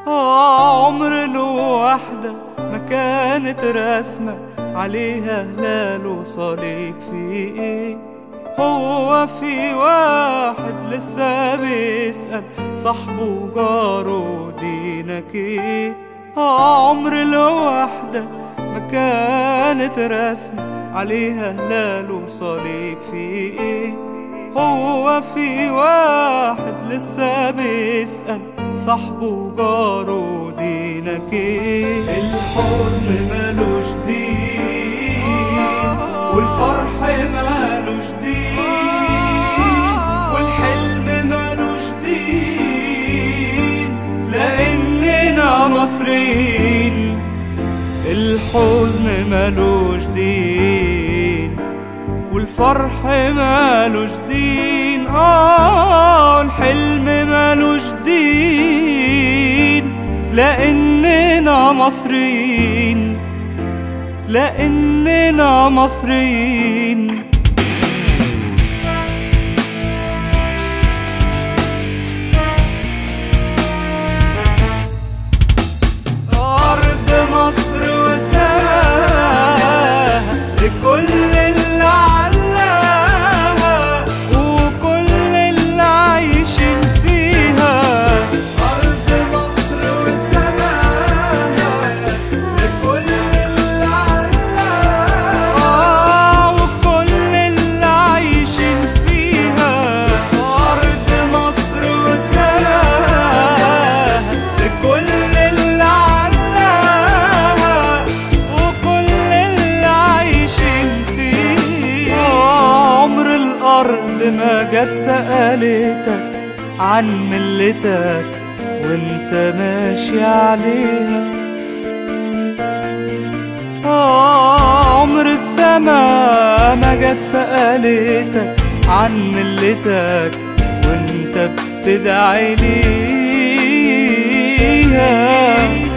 آه عمر الوحدة ما كانت رسمة عليها هلال وصليب في ايه هو في واحد لسه بيسأل صاحبه وجاره دينك ايه آه عمر الوحدة ما كانت رسمة عليها هلال وصليب في ايه هو في واحد لسه بيسأل صاحبه وجاره دينك ايه الحزن مالوش دين والفرح مالوش دين والحلم مالوش دين لأننا مصريين الحزن مالوش دين والفرح مالوش دين اه الحلم مالوش دين لاننا مصريين لاننا مصريين أرض مصر وسماها لكل اللي علاها وكل اللي عايشين فيها أرض مصر وسماها لكل اللي علاها وكل اللي عايشين فيها أرض مصر وسماها لكل اللي علاها وكل اللي عايشين فيها عمر الأرض ما جت سألتك عن ملتك وانت ماشي عليها آه عمر السما ما جت سألتك عن ملتك وانت بتدعي ليها